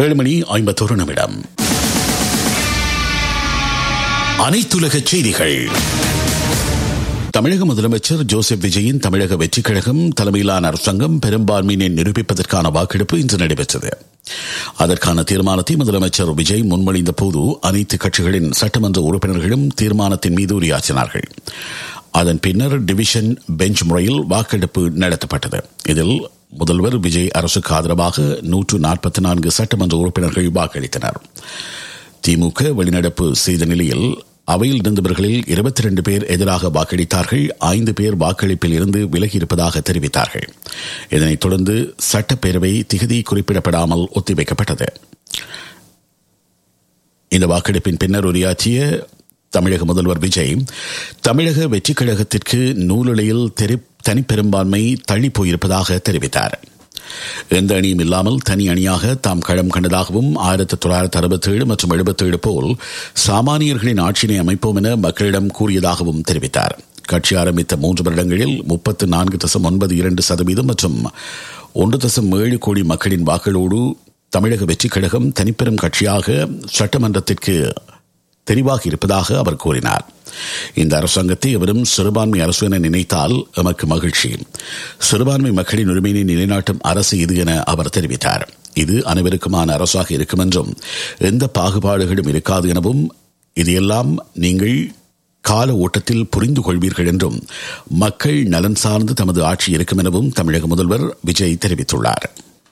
ஏழு மணி ஐம்பத்தோரு நிமிடம் அனைத்துலக செய்திகள் தமிழக முதலமைச்சர் ஜோசப் விஜயின் தமிழக வெற்றிக் கழகம் தலைமையிலான அரசாங்கம் பெரும்பான்மையினை நிரூபிப்பதற்கான வாக்கெடுப்பு இன்று நடைபெற்றது அதற்கான தீர்மானத்தை முதலமைச்சர் விஜய் முன்மொழிந்த போது அனைத்து கட்சிகளின் சட்டமன்ற உறுப்பினர்களும் தீர்மானத்தின் மீது உரையாற்றினார்கள் அதன் பின்னர் டிவிஷன் பெஞ்ச் முறையில் வாக்கெடுப்பு நடத்தப்பட்டது இதில் முதல்வர் விஜய் அரசுக்கு ஆதரவாக நூற்று நாற்பத்தி நான்கு சட்டமன்ற உறுப்பினர்கள் வாக்களித்தனர் திமுக வெளிநடப்பு செய்த நிலையில் அவையில் இருந்தவர்களில் இருபத்தி ரெண்டு பேர் எதிராக வாக்களித்தார்கள் ஐந்து பேர் வாக்களிப்பில் இருந்து விலகியிருப்பதாக தெரிவித்தார்கள் இதனைத் தொடர்ந்து சட்டப்பேரவை திகதி குறிப்பிடப்படாமல் ஒத்திவைக்கப்பட்டது இந்த வாக்கெடுப்பின் பின்னர் உரையாற்றிய தமிழக முதல்வர் விஜய் தமிழக வெற்றிக் கழகத்திற்கு நூலிலையில் தனிப்பெரும்பான்மை தள்ளி போயிருப்பதாக தெரிவித்தார் எந்த அணியும் இல்லாமல் தனி அணியாக தாம் களம் கண்டதாகவும் ஆயிரத்தி தொள்ளாயிரத்தி அறுபத்தி ஏழு மற்றும் எழுபத்தி ஏழு போல் சாமானியர்களின் ஆட்சியினை அமைப்போம் என மக்களிடம் கூறியதாகவும் தெரிவித்தார் கட்சி ஆரம்பித்த மூன்று வருடங்களில் முப்பத்து நான்கு தசம் ஒன்பது இரண்டு சதவீதம் மற்றும் ஒன்று தசம் ஏழு கோடி மக்களின் வாக்களோடு தமிழக வெற்றிக் கழகம் தனிப்பெரும் கட்சியாக சட்டமன்றத்திற்கு தெரிவாகி இருப்பதாக அவர் கூறினார் இந்த அரசாங்கத்தை எவரும் சிறுபான்மை அரசு என நினைத்தால் எமக்கு மகிழ்ச்சி சிறுபான்மை மக்களின் உரிமையை நிலைநாட்டும் அரசு இது என அவர் தெரிவித்தார் இது அனைவருக்குமான அரசாக இருக்கும் என்றும் எந்த பாகுபாடுகளும் இருக்காது எனவும் இதையெல்லாம் நீங்கள் கால ஓட்டத்தில் புரிந்து கொள்வீர்கள் என்றும் மக்கள் நலன் சார்ந்து தமது ஆட்சி இருக்கும் எனவும் தமிழக முதல்வர் விஜய் தெரிவித்துள்ளார்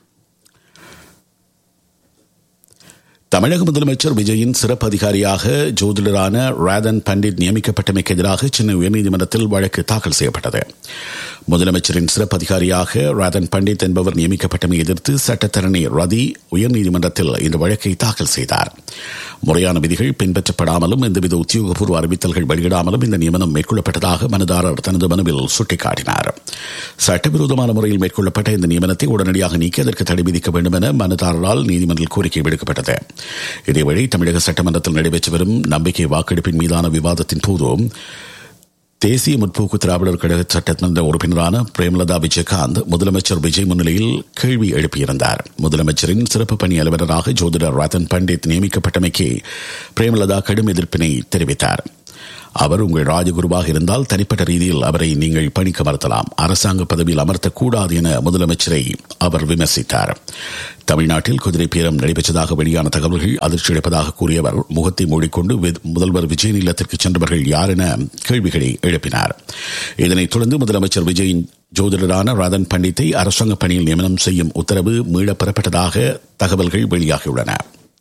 தமிழக முதலமைச்சர் விஜயின் சிறப்பு அதிகாரியாக ஜோதிடரான ராதன் பண்டிட் நியமிக்கப்பட்டமைக்கு எதிராக சென்னை உயர்நீதிமன்றத்தில் வழக்கு தாக்கல் செய்யப்பட்டது முதலமைச்சரின் சிறப்பு அதிகாரியாக ராதன் பண்டிட் என்பவர் நியமிக்கப்பட்டமை எதிர்த்து சட்டத்தரணி ரதி உயர்நீதிமன்றத்தில் இந்த வழக்கை தாக்கல் செய்தார் முறையான விதிகள் பின்பற்றப்படாமலும் எந்தவித உத்தியோகபூர்வ அறிவித்தல்கள் வெளியிடாமலும் இந்த நியமனம் மேற்கொள்ளப்பட்டதாக மனுதாரர் தனது மனுவில் சுட்டிக்காட்டினார் சட்டவிரோதமான முறையில் மேற்கொள்ளப்பட்ட இந்த நியமனத்தை உடனடியாக நீக்கி அதற்கு தடை விதிக்க வேண்டும் என மனுதாரரால் நீதிமன்றில் கோரிக்கை விடுக்கப்பட்டது இதேவேளை தமிழக சட்டமன்றத்தில் நடைபெற்று வரும் நம்பிக்கை வாக்கெடுப்பின் மீதான விவாதத்தின் போதும் தேசிய முற்போக்கு திராவிடர் கழக சட்டமன்ற உறுப்பினரான பிரேமலதா விஜயகாந்த் முதலமைச்சர் விஜய் முன்னிலையில் கேள்வி எழுப்பியிருந்தார் முதலமைச்சரின் சிறப்பு பணி அலுவலராக ஜோதிடர் ரத்தன் பண்டித் நியமிக்கப்பட்டமைக்கு பிரேமலதா கடும் எதிர்ப்பினை தெரிவித்தார் அவர் உங்கள் ராஜகுருவாக இருந்தால் தனிப்பட்ட ரீதியில் அவரை நீங்கள் பணிக்கு அமர்த்தலாம் அரசாங்க பதவியில் அமர்த்தக்கூடாது என முதலமைச்சரை அவர் விமர்சித்தார் தமிழ்நாட்டில் குதிரை பேரம் நடைபெற்றதாக வெளியான தகவல்கள் அதிர்ச்சி அளிப்பதாக கூறியவர் முகத்தை மூடிக்கொண்டு முதல்வர் விஜய் இல்லத்திற்கு சென்றவர்கள் யார் என கேள்விகளை எழுப்பினார் இதனைத் தொடர்ந்து முதலமைச்சர் விஜயின் ஜோதிடரான ராதன் பண்டித்தை அரசாங்க பணியில் நியமனம் செய்யும் உத்தரவு மீளப் பெறப்பட்டதாக தகவல்கள் வெளியாகியுள்ளன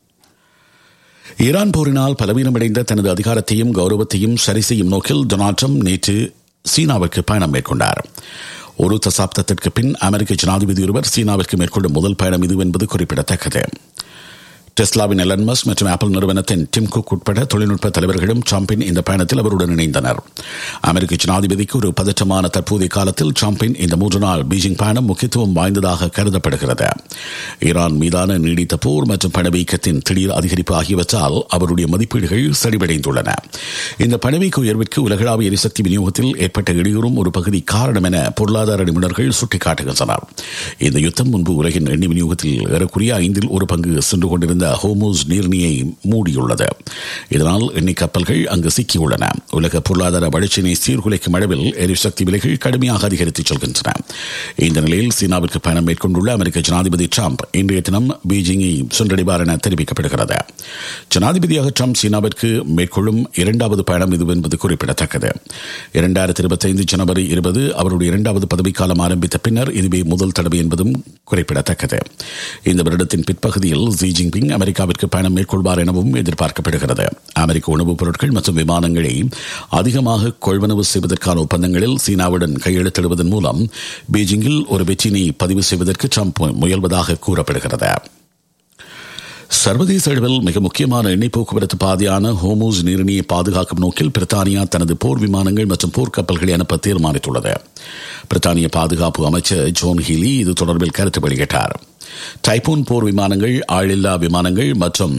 ஈரான் போரினால் பலவீனமடைந்த தனது அதிகாரத்தையும் கௌரவத்தையும் சரி செய்யும் நோக்கில் டொனால்ட் ட்ரம்ப் நேற்று சீனாவுக்கு பயணம் மேற்கொண்டார் ஒரு தசாப்தத்திற்கு பின் அமெரிக்க ஜனாதிபதி ஒருவர் சீனாவிற்கு மேற்கொள்ளும் முதல் பயணம் இது என்பது குறிப்பிடத்தக்கது டெஸ்லாவின் எலன்மஸ் மற்றும் ஆப்பிள் நிறுவனத்தின் டிம் குக் உட்பட தொழில்நுட்ப தலைவர்களும் ட்ரம்பின் இந்த பயணத்தில் அவருடன் இணைந்தனர் அமெரிக்க ஜனாதிபதிக்கு ஒரு பதற்றமான தற்போதைய காலத்தில் ட்ரம்பின் இந்த மூன்று நாள் பீஜிங் பயணம் முக்கியத்துவம் வாய்ந்ததாக கருதப்படுகிறது ஈரான் மீதான நீடித்த போர் மற்றும் பணவீக்கத்தின் திடீர் அதிகரிப்பு ஆகியவற்றால் அவருடைய மதிப்பீடுகள் சரிவடைந்துள்ளன இந்த பணவீக்க உயர்விற்கு உலகளாவிய எரிசக்தி விநியோகத்தில் ஏற்பட்ட இடையூறும் ஒரு பகுதி காரணம் என பொருளாதார நிபுணர்கள் சுட்டிக்காட்டுகின்றனர் இந்த யுத்தம் முன்பு உலகின் எண்ணெய் விநியோகத்தில் ஏறக்குறைய ஐந்தில் ஒரு பங்கு சென்று கொண்டிருந்த ஹோமோஸ் நீர்நியை மூடியுள்ளது இதனால் எண்ணெய் கப்பல்கள் அங்கு சிக்கியுள்ளன உலக பொருளாதார வளர்ச்சியினை சீர்குலைக்கும் அளவில் எரிசக்தி விலைகள் கடுமையாக அதிகரித்து செல்கின்றன இந்த நிலையில் சீனாவிற்கு பயணம் மேற்கொண்டுள்ள அமெரிக்க ஜனாதிபதி டிரம்ப் இன்றைய தினம் பீஜிங்கை சென்றடைவார் என தெரிவிக்கப்படுகிறது ஜனாதிபதியாக டிரம்ப் சீனாவிற்கு மேற்கொள்ளும் இரண்டாவது பயணம் இது என்பது குறிப்பிடத்தக்கது இரண்டாயிரத்தி இருபத்தைந்து ஜனவரி இருபது அவருடைய இரண்டாவது பதவிக்காலம் ஆரம்பித்த பின்னர் இதுவே முதல் தடவை என்பதும் குறிப்பிடத்தக்கது இந்த வருடத்தின் பிற்பகுதியில் ஜி ஜின்பிங் அமெரிக்காவிற்கு பயணம் மேற்கொள்வார் எனவும் எதிர்பார்க்கப்படுகிறது அமெரிக்க உணவுப் பொருட்கள் மற்றும் விமானங்களை அதிகமாக கொள்வனவு செய்வதற்கான ஒப்பந்தங்களில் சீனாவுடன் கையெழுத்திடுவதன் மூலம் பீஜிங்கில் ஒரு வெற்றினை பதிவு செய்வதற்கு ட்ரம்ப் முயல்வதாக கூறப்படுகிறது சர்வதேச அளவில் மிக முக்கியமான எண்ணெய் போக்குவரத்து பாதையான ஹோமூஸ் நீரிணையை பாதுகாக்கும் நோக்கில் பிரித்தானியா தனது போர் விமானங்கள் மற்றும் போர்க்கப்பல்களை அனுப்ப தீர்மானித்துள்ளது பிரித்தானிய பாதுகாப்பு அமைச்சர் ஜோன் ஹீலி இது தொடர்பில் கருத்து வெளியிட்டார் டைபூன் போர் விமானங்கள் ஆளில்லா விமானங்கள் மற்றும்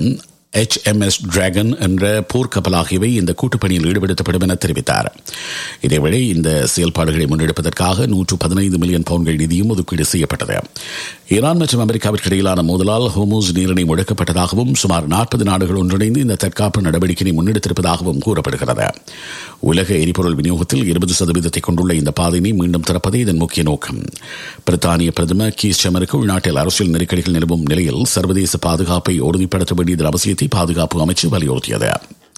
HMS டிராகன் என்ற போர்க்கப்பல் ஆகியவை இந்த கூட்டுப்பணியில் ஈடுபடுத்தப்படும் என தெரிவித்தார் இதேவேளை இந்த செயல்பாடுகளை முன்னெடுப்பதற்காக நூற்று பதினைந்து மில்லியன் பவுன்கள் நிதியும் ஒதுக்கீடு செய்யப்பட்டது ஈரான் மற்றும் அமெரிக்காவிற்கு இடையிலான மோதலால் ஹோமூஸ் நீரிணை முடக்கப்பட்டதாகவும் சுமார் நாற்பது நாடுகள் ஒன்றிணைந்து இந்த தற்காப்பு நடவடிக்கையை முன்னெடுத்திருப்பதாகவும் கூறப்படுகிறது உலக எரிபொருள் விநியோகத்தில் இருபது சதவீதத்தை கொண்டுள்ள இந்த பாதையை மீண்டும் திறப்பதே இதன் முக்கிய நோக்கம் பிரித்தானிய பிரதமர் கீஸ் செமருக்கு உள்நாட்டில் அரசியல் நெருக்கடிகள் நிலவும் நிலையில் சர்வதேச பாதுகாப்பை உறுதிப்படுத்த வேண்டியதன் அவசியத்தை பாதுகாப்பு அமைச்சு வலியுறுத்தியது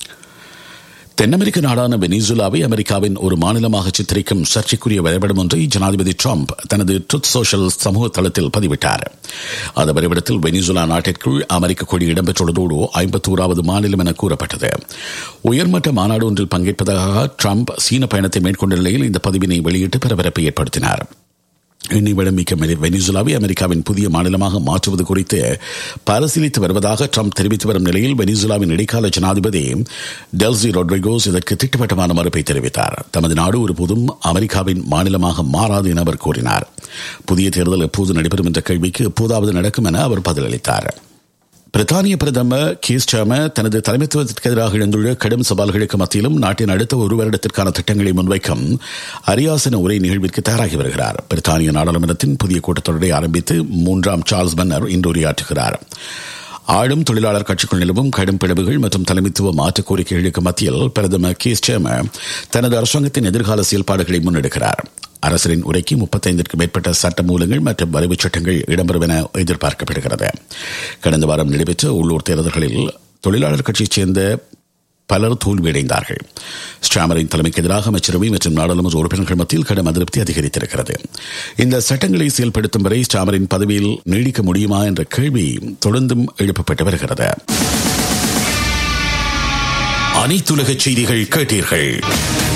தென் அமெரிக்க நாடான வெனிசுலாவை அமெரிக்காவின் ஒரு மாநிலமாக சித்தரிக்கும் சர்ச்சைக்குரிய வரைபடம் ஒன்றை ஜனாதிபதி ட்ரம்ப் தனது ட்ருத் சோஷியல் சமூக தளத்தில் பதிவிட்டார் அந்த வரைபடத்தில் வெனிசுலா நாட்டிற்குள் அமெரிக்க கொடி இடம்பெற்றுள்ளதோடு ஐம்பத்தோராவது மாநிலம் என கூறப்பட்டது உயர்மட்ட மாநாடு ஒன்றில் பங்கேற்பதாக ட்ரம்ப் சீன பயணத்தை மேற்கொண்ட நிலையில் இந்த பதிவினை வெளியிட்டு பரபரப்பை ஏற்படுத்தினார் எண்ணிவிடம் மிக்க வெனிசுலாவை அமெரிக்காவின் புதிய மாநிலமாக மாற்றுவது குறித்து பரிசீலித்து வருவதாக ட்ரம்ப் தெரிவித்து வரும் நிலையில் வெனிசுலாவின் இடைக்கால ஜனாதிபதி டெல்சி ரொட்ரிகோஸ் இதற்கு திட்டவட்டமான மறுப்பை தெரிவித்தார் தமது நாடு ஒருபோதும் அமெரிக்காவின் மாநிலமாக மாறாது என அவர் கூறினார் புதிய தேர்தல் எப்போது நடைபெறும் என்ற கேள்விக்கு எப்போதாவது நடக்கும் என அவர் பதிலளித்தார் பிரித்தானிய பிரதமர் கீஸ் சாமர் தனது தலைமைத்துவத்திற்கு எதிராக எழுந்துள்ள கடும் சவால்களுக்கு மத்தியிலும் நாட்டின் அடுத்த ஒரு வருடத்திற்கான திட்டங்களை முன்வைக்கும் அரியாசன உரை நிகழ்விற்கு தயாராகி வருகிறார் பிரித்தானிய நாடாளுமன்றத்தின் புதிய கூட்டத்தொடரை ஆரம்பித்து மூன்றாம் சார்ல்ஸ் மன்னர் இன்று உரையாற்றுகிறார் ஆளும் தொழிலாளர் கட்சிக்குள் நிலவும் கடும் பிளவுகள் மற்றும் தலைமைத்துவ மாற்று கோரிக்கைகளுக்கு மத்தியில் பிரதமர் கீஸ் சேமர் தனது அரசாங்கத்தின் எதிர்கால செயல்பாடுகளை முன்னெடுக்கிறார் அரசரின் உரைக்கு முப்பத்தைந்திற்கு மேற்பட்ட சட்ட மூலங்கள் மற்றும் வரைவுச் சட்டங்கள் இடம்பெறும் என எதிர்பார்க்கப்படுகிறது கடந்த வாரம் நடைபெற்ற உள்ளூர் தேர்தல்களில் தொழிலாளர் கட்சியைச் சேர்ந்த பலர் தோல்வியடைந்தார்கள் ஸ்டாமரின் தலைமைக்கு எதிராக அமைச்சரவை மற்றும் நாடாளுமன்ற உறுப்பினர்கள் மத்தியில் கடும் அதிருப்தி அதிகரித்திருக்கிறது இந்த சட்டங்களை செயல்படுத்தும் வரை ஸ்டாமரின் பதவியில் நீடிக்க முடியுமா என்ற கேள்வி தொடர்ந்தும் எழுப்பப்பட்டு வருகிறது அனைத்துலக செய்திகள் கேட்டீர்கள்